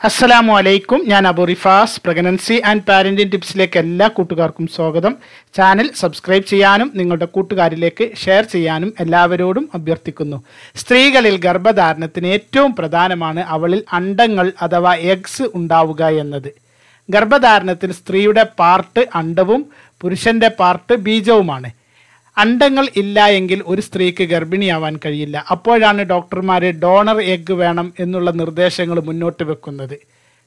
അസ്സലാമു അലൈക്കും ഞാൻ Abu Rifas pregnancy and parenting ടിപ്സിലേക്ക് എല്ലാ കൂട്ടുകാർക്കും സ്വാഗതം ചാനൽ സബ്സ്ക്രൈബ് ചെയ്യാനും നിങ്ങളുടെ കൂട്ടുകാരിലേക്ക് ഷെയർ ചെയ്യാനും എല്ലാവരോടും അഭ്യർത്ഥിക്കുന്നു സ്ത്രീകളിൽ ഗർഭധാരണത്തിന് ഏറ്റവും പ്രധാനമാണ് അവളിൽ അണ്ടങ്ങൾ അഥവാ എഗ്സ് ഉണ്ടാവുക എന്നത് ഗർഭധാരണത്തിൽ സ്ത്രീയുടെ പാർട്ട് അണ്ടവും പുരുഷന്റെ പാർട്ട് ബീജവുമാണ് അണ്ടങ്ങൾ ഇല്ല എങ്കിൽ ഒരു സ്ത്രീക്ക് ഗർഭിണിയാവാൻ കഴിയില്ല അപ്പോഴാണ് ഡോക്ടർമാർ ഡോണർ എഗ് വേണം എന്നുള്ള നിർദ്ദേശങ്ങൾ മുന്നോട്ട് വെക്കുന്നത്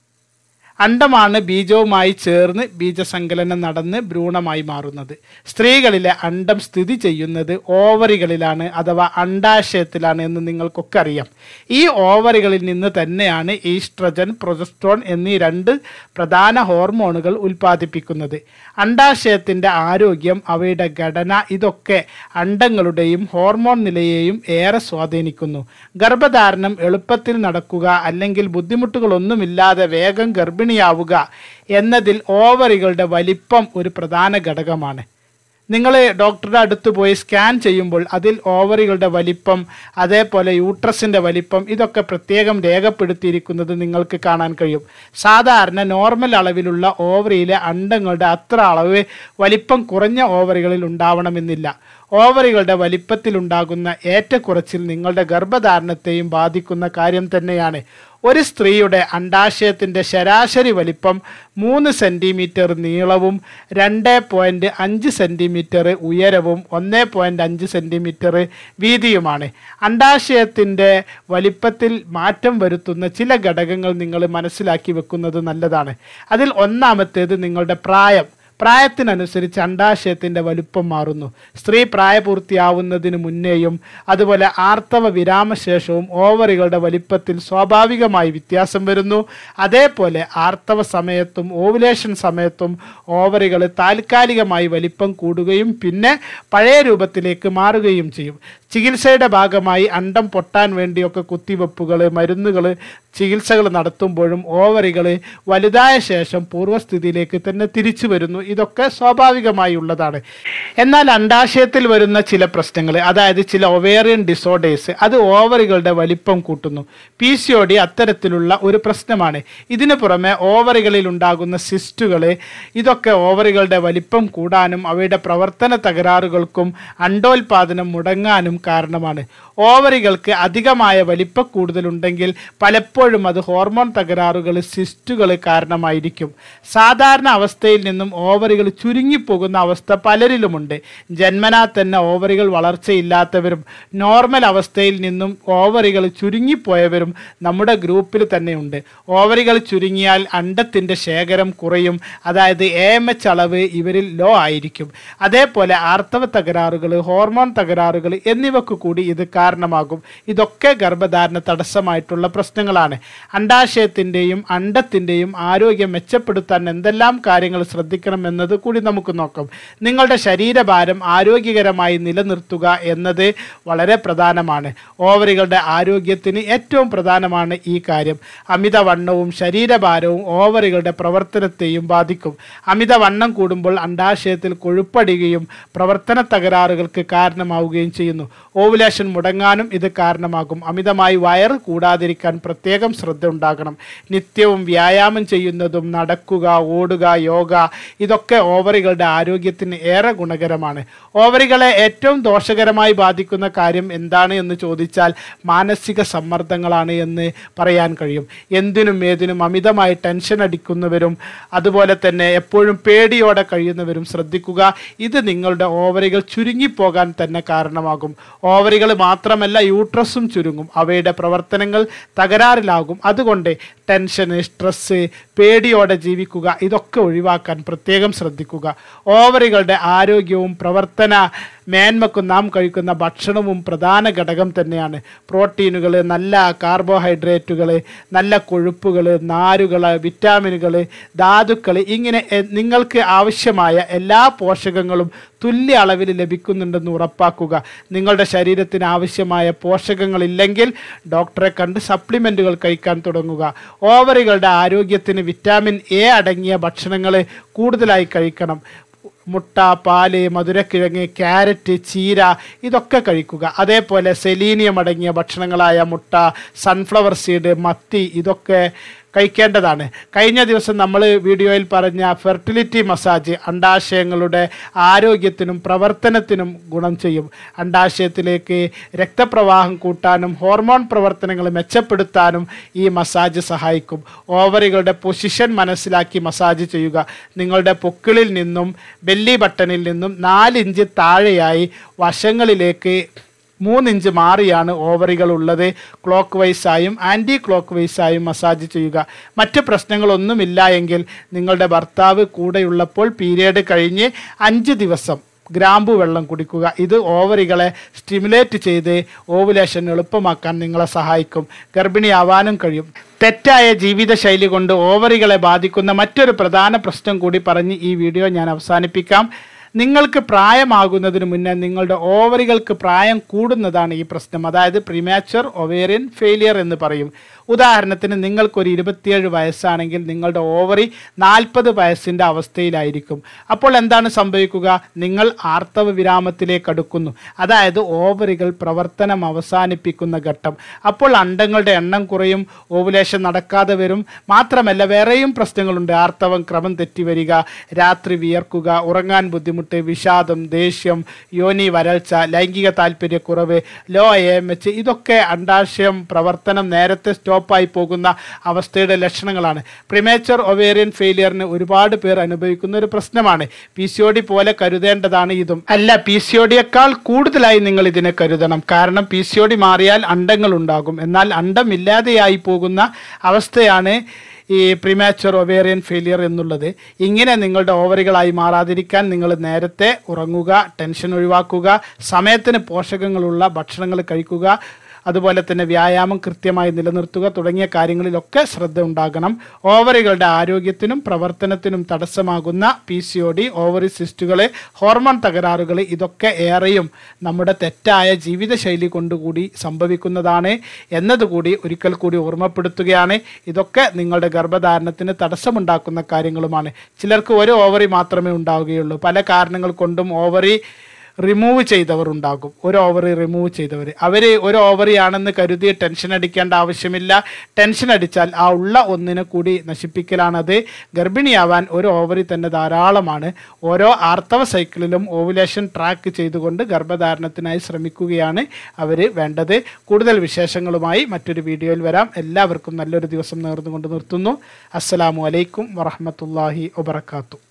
അണ്ടമാണ് ബീജവുമായി ചേർന്ന് ബീജസങ്കലനം നടന്ന് ഭ്രൂണമായി മാറുന്നത് സ്ത്രീകളിലെ അണ്ടം സ്ഥിതി ചെയ്യുന്നത് ഓവറികളിലാണ് അഥവാ അണ്ടാശയത്തിലാണ് എന്ന് നിങ്ങൾക്കൊക്കെ അറിയാം ഈ ഓവറികളിൽ നിന്ന് തന്നെയാണ് ഈസ്ട്രജൻ പ്രൊജസ്ട്രോൺ എന്നീ രണ്ട് പ്രധാന ഹോർമോണുകൾ ഉൽപ്പാദിപ്പിക്കുന്നത് അണ്ടാശയത്തിൻ്റെ ആരോഗ്യം അവയുടെ ഘടന ഇതൊക്കെ അണ്ടങ്ങളുടെയും ഹോർമോൺ നിലയെയും ഏറെ സ്വാധീനിക്കുന്നു ഗർഭധാരണം എളുപ്പത്തിൽ നടക്കുക അല്ലെങ്കിൽ ബുദ്ധിമുട്ടുകളൊന്നുമില്ലാതെ വേഗം ഗർഭിണിയാവുക എന്നതിൽ ഓവറികളുടെ വലിപ്പം ഒരു പ്രധാന ഘടകമാണ് നിങ്ങൾ ഡോക്ടറുടെ അടുത്ത് പോയി സ്കാൻ ചെയ്യുമ്പോൾ അതിൽ ഓവറികളുടെ വലിപ്പം അതേപോലെ യൂട്രസിൻ്റെ വലിപ്പം ഇതൊക്കെ പ്രത്യേകം രേഖപ്പെടുത്തിയിരിക്കുന്നത് നിങ്ങൾക്ക് കാണാൻ കഴിയും സാധാരണ നോർമൽ അളവിലുള്ള ഓവറിയിലെ അണ്ടങ്ങളുടെ അത്ര അളവ് വലിപ്പം കുറഞ്ഞ ഓവറികളിൽ ഉണ്ടാവണമെന്നില്ല ഓവറികളുടെ വലിപ്പത്തിലുണ്ടാകുന്ന ഏറ്റക്കുറച്ചിൽ നിങ്ങളുടെ ഗർഭധാരണത്തെയും ബാധിക്കുന്ന കാര്യം തന്നെയാണ് ഒരു സ്ത്രീയുടെ അണ്ടാശയത്തിൻ്റെ ശരാശരി വലിപ്പം മൂന്ന് സെൻറ്റിമീറ്റർ നീളവും രണ്ട് പോയിൻറ്റ് അഞ്ച് സെൻറ്റിമീറ്റർ ഉയരവും ഒന്ന് പോയിൻറ്റ് അഞ്ച് സെൻറ്റിമീറ്റർ വീതിയുമാണ് അണ്ടാശയത്തിൻ്റെ വലിപ്പത്തിൽ മാറ്റം വരുത്തുന്ന ചില ഘടകങ്ങൾ നിങ്ങൾ മനസ്സിലാക്കി വെക്കുന്നത് നല്ലതാണ് അതിൽ ഒന്നാമത്തേത് നിങ്ങളുടെ പ്രായം പ്രായത്തിനനുസരിച്ച് അണ്ടാശയത്തിൻ്റെ വലുപ്പം മാറുന്നു സ്ത്രീ പ്രായപൂർത്തിയാവുന്നതിന് മുന്നേയും അതുപോലെ ആർത്തവ വിരാമശേഷവും ഓവറികളുടെ വലിപ്പത്തിൽ സ്വാഭാവികമായി വ്യത്യാസം വരുന്നു അതേപോലെ ആർത്തവ സമയത്തും ഓവുലേഷൻ സമയത്തും ഓവറികൾ താൽക്കാലികമായി വലിപ്പം കൂടുകയും പിന്നെ പഴയ രൂപത്തിലേക്ക് മാറുകയും ചെയ്യും ചികിത്സയുടെ ഭാഗമായി അണ്ടം പൊട്ടാൻ വേണ്ടിയൊക്കെ കുത്തിവെപ്പുകൾ മരുന്നുകൾ ചികിത്സകൾ നടത്തുമ്പോഴും ഓവറികൾ വലുതായ ശേഷം പൂർവ്വസ്ഥിതിയിലേക്ക് തന്നെ തിരിച്ചു വരുന്നു ഇതൊക്കെ സ്വാഭാവികമായി ഉള്ളതാണ് എന്നാൽ അണ്ടാശയത്തിൽ വരുന്ന ചില പ്രശ്നങ്ങൾ അതായത് ചില ഒവേറിയൻ ഡിസോർഡേഴ്സ് അത് ഓവറികളുടെ വലിപ്പം കൂട്ടുന്നു പി സി ഒ ഡി അത്തരത്തിലുള്ള ഒരു പ്രശ്നമാണ് ഇതിനു പുറമെ ഓവറികളിൽ ഉണ്ടാകുന്ന സിസ്റ്റുകൾ ഇതൊക്കെ ഓവറികളുടെ വലിപ്പം കൂടാനും അവയുടെ പ്രവർത്തന തകരാറുകൾക്കും അണ്ടോൽപാദനം മുടങ്ങാനും കാരണമാണ് ഓവറികൾക്ക് അധികമായ വലിപ്പ കൂടുതലുണ്ടെങ്കിൽ പലപ്പോഴും അത് ഹോർമോൺ തകരാറുകൾ സിസ്റ്റുകൾ കാരണമായിരിക്കും സാധാരണ അവസ്ഥയിൽ നിന്നും ഓവറികൾ ചുരുങ്ങിപ്പോകുന്ന അവസ്ഥ പലരിലുമുണ്ട് ജന്മനാ തന്നെ ഓവറികൾ വളർച്ചയില്ലാത്തവരും നോർമൽ അവസ്ഥയിൽ നിന്നും ഓവറികൾ ചുരുങ്ങിപ്പോയവരും നമ്മുടെ ഗ്രൂപ്പിൽ തന്നെയുണ്ട് ഓവറികൾ ചുരുങ്ങിയാൽ അണ്ടത്തിൻ്റെ ശേഖരം കുറയും അതായത് എ എം എച്ച് അളവ് ഇവരിൽ ലോ ആയിരിക്കും അതേപോലെ ആർത്തവ തകരാറുകൾ ഹോർമോൺ തകരാറുകൾ എന്നിവക്ക് കൂടി ഇത് കാരണമാകും ഇതൊക്കെ ഗർഭധാരണ തടസ്സമായിട്ടുള്ള പ്രശ്നങ്ങളാണ് അണ്ടാശയത്തിൻ്റെയും അണ്ടത്തിൻ്റെയും ആരോഗ്യം മെച്ചപ്പെടുത്താൻ എന്തെല്ലാം കാര്യങ്ങൾ ശ്രദ്ധിക്കണം എന്നത് കൂടി നമുക്ക് നോക്കാം നിങ്ങളുടെ ശരീരഭാരം ആരോഗ്യകരമായി നിലനിർത്തുക എന്നത് വളരെ പ്രധാനമാണ് ഓവറികളുടെ ആരോഗ്യത്തിന് ഏറ്റവും പ്രധാനമാണ് ഈ കാര്യം അമിതവണ്ണവും ശരീരഭാരവും ഓവറികളുടെ പ്രവർത്തനത്തെയും ബാധിക്കും അമിതവണ്ണം കൂടുമ്പോൾ അണ്ടാശയത്തിൽ കൊഴുപ്പടിയുകയും പ്രവർത്തന തകരാറുകൾക്ക് കാരണമാവുകയും ചെയ്യുന്നു ഓവുലേഷൻ മുടങ്ങാനും ഇത് കാരണമാകും അമിതമായി വയറ് കൂടാതിരിക്കാൻ പ്രത്യേകം ശ്രദ്ധ ഉണ്ടാകണം നിത്യവും വ്യായാമം ചെയ്യുന്നതും നടക്കുക ഓടുക യോഗ ഇതൊക്കെ ഓവറികളുടെ ആരോഗ്യത്തിന് ഏറെ ഗുണകരമാണ് ഓവറികളെ ഏറ്റവും ദോഷകരമായി ബാധിക്കുന്ന കാര്യം എന്താണ് എന്ന് ചോദിച്ചാൽ മാനസിക സമ്മർദ്ദങ്ങളാണ് എന്ന് പറയാൻ കഴിയും എന്തിനും ഏതിനും അമിതമായി ടെൻഷൻ അടിക്കുന്നവരും അതുപോലെ തന്നെ എപ്പോഴും പേടിയോടെ കഴിയുന്നവരും ശ്രദ്ധിക്കുക ഇത് നിങ്ങളുടെ ഓവറികൾ ചുരുങ്ങിപ്പോകാൻ തന്നെ കാരണമാകും ഓവറികൾ മാത്രമല്ല യൂട്രസും ചുരുങ്ങും അവയുടെ പ്രവർത്തനങ്ങൾ തകരാറിലാകും അതുകൊണ്ട് ടെൻഷൻ സ്ട്രെസ്സ് പേടിയോടെ ജീവിക്കുക ഇതൊക്കെ ഒഴിവാക്കാൻ പ്രത്യേകം ശ്രദ്ധിക്കുക ഓവറികളുടെ ആരോഗ്യവും പ്രവർത്തന മേന്മക്കും നാം കഴിക്കുന്ന ഭക്ഷണവും പ്രധാന ഘടകം തന്നെയാണ് പ്രോട്ടീനുകൾ നല്ല കാർബോഹൈഡ്രേറ്റുകൾ നല്ല കൊഴുപ്പുകൾ നാരുകൾ വിറ്റാമിനുകൾ ധാതുക്കൾ ഇങ്ങനെ എ- നിങ്ങൾക്ക് ആവശ്യമായ എല്ലാ പോഷകങ്ങളും തുല്യ അളവിൽ ലഭിക്കുന്നുണ്ടെന്ന് ഉറപ്പാക്കുക നിങ്ങളുടെ ശരീരത്തിന് ആവശ്യമായ പോഷകങ്ങളില്ലെങ്കിൽ ഡോക്ടറെ കണ്ട് സപ്ലിമെൻറ്റുകൾ കഴിക്കാൻ തുടങ്ങുക ഓവറികളുടെ ആരോഗ്യത്തിന് വിറ്റാമിൻ എ അടങ്ങിയ ഭക്ഷണങ്ങൾ കൂടുതലായി കഴിക്കണം മുട്ട പാല് മധുരക്കിഴങ്ങ് ക്യാരറ്റ് ചീര ഇതൊക്കെ കഴിക്കുക അതേപോലെ സെലീനിയം അടങ്ങിയ ഭക്ഷണങ്ങളായ മുട്ട സൺഫ്ലവർ സീഡ് മത്തി ഇതൊക്കെ കഴിക്കേണ്ടതാണ് കഴിഞ്ഞ ദിവസം നമ്മൾ വീഡിയോയിൽ പറഞ്ഞ ഫെർട്ടിലിറ്റി മസാജ് അണ്ടാശയങ്ങളുടെ ആരോഗ്യത്തിനും പ്രവർത്തനത്തിനും ഗുണം ചെയ്യും അണ്ടാശയത്തിലേക്ക് രക്തപ്രവാഹം കൂട്ടാനും ഹോർമോൺ പ്രവർത്തനങ്ങൾ മെച്ചപ്പെടുത്താനും ഈ മസാജ് സഹായിക്കും ഓവറികളുടെ പൊസിഷൻ മനസ്സിലാക്കി മസാജ് ചെയ്യുക നിങ്ങളുടെ പൊക്കിളിൽ നിന്നും ബെല്ലി ബട്ടണിൽ നിന്നും നാലിഞ്ച് താഴെയായി വശങ്ങളിലേക്ക് മൂന്നിഞ്ച് മാറിയാണ് ഓവറികൾ ഉള്ളത് ക്ലോക്ക് വൈസായും ആൻറ്റി ക്ലോക്ക് വൈസായും മസാജ് ചെയ്യുക മറ്റ് പ്രശ്നങ്ങളൊന്നുമില്ല എങ്കിൽ നിങ്ങളുടെ ഭർത്താവ് കൂടെയുള്ളപ്പോൾ പീരിയഡ് കഴിഞ്ഞ് അഞ്ച് ദിവസം ഗ്രാമ്പു വെള്ളം കുടിക്കുക ഇത് ഓവറികളെ സ്റ്റിമുലേറ്റ് ചെയ്ത് ഓവുലേഷൻ എളുപ്പമാക്കാൻ നിങ്ങളെ സഹായിക്കും ഗർഭിണിയാവാനും കഴിയും തെറ്റായ ജീവിതശൈലി കൊണ്ട് ഓവറികളെ ബാധിക്കുന്ന മറ്റൊരു പ്രധാന പ്രശ്നം കൂടി പറഞ്ഞ് ഈ വീഡിയോ ഞാൻ അവസാനിപ്പിക്കാം നിങ്ങൾക്ക് പ്രായമാകുന്നതിന് മുന്നേ നിങ്ങളുടെ ഓവറികൾക്ക് പ്രായം കൂടുന്നതാണ് ഈ പ്രശ്നം അതായത് പ്രിമാച്ചർ ഒവേറിയൻ ഫെയിലിയർ എന്ന് പറയും ഉദാഹരണത്തിന് നിങ്ങൾക്കൊരു ഇരുപത്തിയേഴ് വയസ്സാണെങ്കിൽ നിങ്ങളുടെ ഓവറി നാൽപ്പത് വയസ്സിൻ്റെ അവസ്ഥയിലായിരിക്കും അപ്പോൾ എന്താണ് സംഭവിക്കുക നിങ്ങൾ ആർത്തവ വിരാമത്തിലേക്ക് അടുക്കുന്നു അതായത് ഓവറികൾ പ്രവർത്തനം അവസാനിപ്പിക്കുന്ന ഘട്ടം അപ്പോൾ അണ്ടങ്ങളുടെ എണ്ണം കുറയും ഓവുലേഷൻ നടക്കാതെ വരും മാത്രമല്ല വേറെയും പ്രശ്നങ്ങളുണ്ട് ആർത്തവം ക്രമം തെറ്റി വരിക രാത്രി വിയർക്കുക ഉറങ്ങാൻ ബുദ്ധിമുട്ട് വിഷാദം ദേഷ്യം യോനി വരൾച്ച ലൈംഗിക താല്പര്യക്കുറവ് ലോ എ എം എച്ച് ഇതൊക്കെ അണ്ടാശയം പ്രവർത്തനം നേരത്തെ സ്റ്റോപ്പായി പോകുന്ന അവസ്ഥയുടെ ലക്ഷണങ്ങളാണ് പ്രിമേച്ചർ ഒവേറിയൻ ഫെയിലിയറിന് ഒരുപാട് പേർ അനുഭവിക്കുന്ന ഒരു പ്രശ്നമാണ് പി സി ഒ ഡി പോലെ കരുതേണ്ടതാണ് ഇതും അല്ല പി സി ഒ ഡിയേക്കാൾ കൂടുതലായി നിങ്ങൾ ഇതിനെ കരുതണം കാരണം പി സി ഒ ഡി മാറിയാൽ അണ്ടങ്ങൾ ഉണ്ടാകും എന്നാൽ അണ്ടം ഇല്ലാതെയായി പോകുന്ന അവസ്ഥയാണ് ഈ പ്രിമാച്ചുവർ ഒവേറിയൻ ഫെയിലിയർ എന്നുള്ളത് ഇങ്ങനെ നിങ്ങളുടെ ഓവറികളായി മാറാതിരിക്കാൻ നിങ്ങൾ നേരത്തെ ഉറങ്ങുക ടെൻഷൻ ഒഴിവാക്കുക സമയത്തിന് പോഷകങ്ങളുള്ള ഭക്ഷണങ്ങൾ കഴിക്കുക അതുപോലെ തന്നെ വ്യായാമം കൃത്യമായി നിലനിർത്തുക തുടങ്ങിയ കാര്യങ്ങളിലൊക്കെ ശ്രദ്ധ ഉണ്ടാകണം ഓവറികളുടെ ആരോഗ്യത്തിനും പ്രവർത്തനത്തിനും തടസ്സമാകുന്ന P C O D ovary സിസ്റ്റുകൾ ഹോർമോൺ തകരാറുകൾ ഇതൊക്കെ ഏറെയും നമ്മുടെ തെറ്റായ ജീവിതശൈലി കൊണ്ടുകൂടി സംഭവിക്കുന്നതാണ് എന്നതുകൂടി ഒരിക്കൽ കൂടി ഓർമ്മപ്പെടുത്തുകയാണ് ഇതൊക്കെ നിങ്ങളുടെ ഗർഭധാരണത്തിന് തടസ്സമുണ്ടാക്കുന്ന കാര്യങ്ങളുമാണ് ചിലർക്ക് ഒരു ഓവറി മാത്രമേ ഉണ്ടാവുകയുള്ളൂ പല കാരണങ്ങൾ കൊണ്ടും ഓവറി റിമൂവ് ചെയ്തവർ ഉണ്ടാകും ഒരു ഓവറി റിമൂവ് ചെയ്തവർ അവർ ഒരു ഓവറി ആണെന്ന് കരുതി ടെൻഷൻ അടിക്കേണ്ട ആവശ്യമില്ല ടെൻഷൻ അടിച്ചാൽ ആ ഉള്ള ഒന്നിനെ കൂടി നശിപ്പിക്കലാണത് ഗർഭിണിയാവാൻ ഒരു ഓവറി തന്നെ ധാരാളമാണ് ഓരോ ആർത്തവ സൈക്കിളിലും ഓവുലേഷൻ ട്രാക്ക് ചെയ്തുകൊണ്ട് ഗർഭധാരണത്തിനായി ശ്രമിക്കുകയാണ് അവർ വേണ്ടത് കൂടുതൽ വിശേഷങ്ങളുമായി മറ്റൊരു വീഡിയോയിൽ വരാം എല്ലാവർക്കും നല്ലൊരു ദിവസം നേർന്നുകൊണ്ട് നിർത്തുന്നു അസ്സലാമു അലൈക്കും വറഹമത്തല്ലാഹി വബർക്കാത്തു